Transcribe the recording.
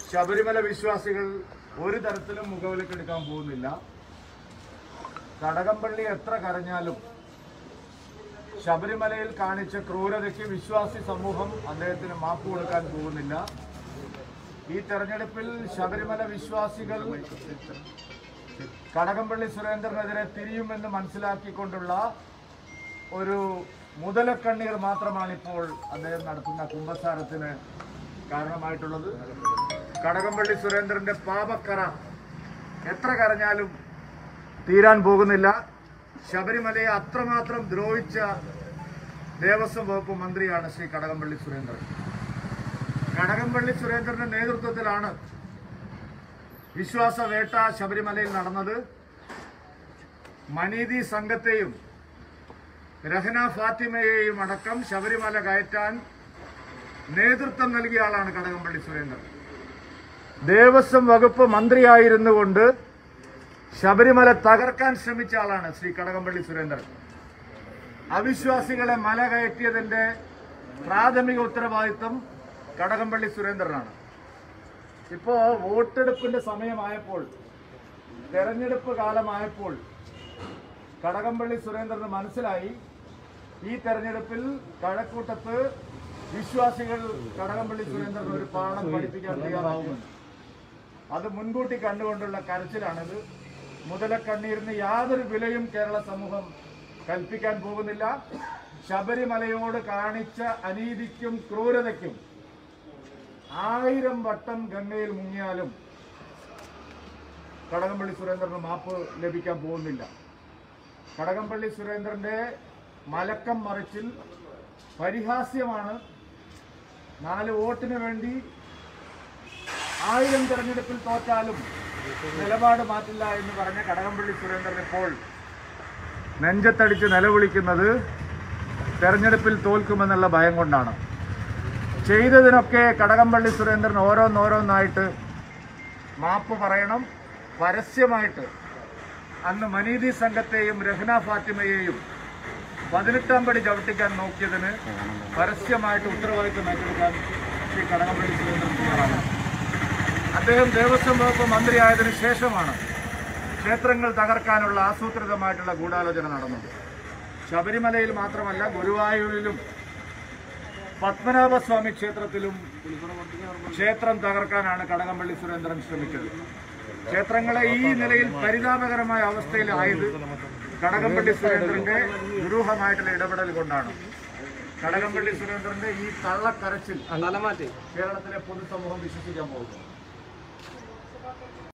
ശബരിമല വിശ്വാസികൾ ഒരു തരത്തിലും മുഖവിലക്കെടുക്കാൻ പോകുന്നില്ല കടകംപള്ളി എത്ര കരഞ്ഞാലും ശബരിമലയിൽ കാണിച്ച ക്രൂരതയ്ക്ക് വിശ്വാസി സമൂഹം അദ്ദേഹത്തിന് മാപ്പ് കൊടുക്കാൻ പോകുന്നില്ല ഈ തെരഞ്ഞെടുപ്പിൽ ശബരിമല വിശ്വാസികൾ കടകംപള്ളി സുരേന്ദ്രനെതിരെ തിരിയുമെന്ന് മനസ്സിലാക്കിക്കൊണ്ടുള്ള ഒരു മുതലക്കണ്ണീർ മാത്രമാണ് ഇപ്പോൾ അദ്ദേഹം നടത്തുന്ന കുംഭസാരത്തിന് കാരണമായിട്ടുള്ളത് കടകംപള്ളി സുരേന്ദ്രന്റെ പാപക്കറ എത്ര കരഞ്ഞാലും തീരാൻ പോകുന്നില്ല ശബരിമലയെ അത്രമാത്രം ദ്രോഹിച്ച ദേവസ്വം വകുപ്പ് മന്ത്രിയാണ് ശ്രീ കടകംപള്ളി സുരേന്ദ്രൻ കടകംപള്ളി സുരേന്ദ്രന്റെ നേതൃത്വത്തിലാണ് വിശ്വാസ വേട്ട ശബരിമലയിൽ നടന്നത് മനീതി സംഘത്തെയും രഹന ഫാത്തിമയെയും അടക്കം ശബരിമല കയറ്റാൻ നേതൃത്വം നൽകിയ ആളാണ് കടകംപള്ളി സുരേന്ദ്രൻ ദേവസ്വം വകുപ്പ് മന്ത്രിയായിരുന്നു കൊണ്ട് ശബരിമല തകർക്കാൻ ശ്രമിച്ച ആളാണ് ശ്രീ കടകംപള്ളി സുരേന്ദ്രൻ അവിശ്വാസികളെ മല കയറ്റിയതിന്റെ പ്രാഥമിക ഉത്തരവാദിത്വം കടകംപള്ളി സുരേന്ദ്രനാണ് ഇപ്പോ വോട്ടെടുപ്പിന്റെ സമയമായപ്പോൾ തെരഞ്ഞെടുപ്പ് കാലമായപ്പോൾ കടകംപള്ളി സുരേന്ദ്രന് മനസ്സിലായി ഈ തെരഞ്ഞെടുപ്പിൽ കഴക്കൂട്ടത്ത് വിശ്വാസികൾ കടകംപള്ളി സുരേന്ദ്രൻ ഒരു പാഠം പഠിപ്പിക്കാൻ തയ്യാറാവുമെന്ന് അത് മുൻകൂട്ടി കണ്ടുകൊണ്ടുള്ള കരച്ചിലാണിത് മുതലക്കണ്ണീരിന് യാതൊരു വിലയും കേരള സമൂഹം കൽപ്പിക്കാൻ പോകുന്നില്ല ശബരിമലയോട് കാണിച്ച അനീതിക്കും ക്രൂരതയ്ക്കും ആയിരം വട്ടം ഗംഗയിൽ മുങ്ങിയാലും കടകംപള്ളി സുരേന്ദ്രന് മാപ്പ് ലഭിക്കാൻ പോകുന്നില്ല കടകംപള്ളി സുരേന്ദ്രന്റെ മലക്കം മറിച്ചിൽ പരിഹാസ്യമാണ് നാല് വോട്ടിന് വേണ്ടി ആയിരം തെരഞ്ഞെടുപ്പിൽ തോറ്റാലും നിലപാട് മാറ്റില്ല എന്ന് പറഞ്ഞ കടകംപള്ളി സുരേന്ദ്രൻ ഇപ്പോൾ നെഞ്ചത്തടിച്ച് നിലവിളിക്കുന്നത് തെരഞ്ഞെടുപ്പിൽ തോൽക്കുമെന്നുള്ള ഭയം കൊണ്ടാണ് ചെയ്തതിനൊക്കെ കടകംപള്ളി സുരേന്ദ്രൻ ഓരോന്നോരോന്നായിട്ട് മാപ്പ് പറയണം പരസ്യമായിട്ട് അന്ന് മനീതി സംഘത്തെയും രഹ്ന ഫാത്തിമയെയും പതിനെട്ടാം പടി ചവിട്ടിക്കാൻ നോക്കിയതിന് പരസ്യമായിട്ട് ഉത്തരവാദിത്വം ഏറ്റെടുക്കാൻ ശ്രീ കടകംപള്ളി സുരേന്ദ്രൻ തയ്യാറാണ് അദ്ദേഹം ദേവസ്വം വകുപ്പ് മന്ത്രിയായതിനു ശേഷമാണ് ക്ഷേത്രങ്ങൾ തകർക്കാനുള്ള ആസൂത്രിതമായിട്ടുള്ള ഗൂഢാലോചന നടന്നത് ശബരിമലയിൽ മാത്രമല്ല ഗുരുവായൂരിലും പത്മനാഭസ്വാമി ക്ഷേത്രത്തിലും ക്ഷേത്രം തകർക്കാനാണ് കടകംപള്ളി സുരേന്ദ്രൻ ശ്രമിച്ചത് ക്ഷേത്രങ്ങളെ ഈ നിലയിൽ പരിതാപകരമായ അവസ്ഥയിലായത് കടകംപള്ളി സുരേന്ദ്രന്റെ ദുരൂഹമായിട്ടുള്ള ഇടപെടൽ കൊണ്ടാണ് കടകംപള്ളി സുരേന്ദ്രന്റെ ഈ തള്ളക്കരച്ചിൽ കേരളത്തിലെ പൊതുസമൂഹം വിശ്വസിക്കാൻ പോകുന്നു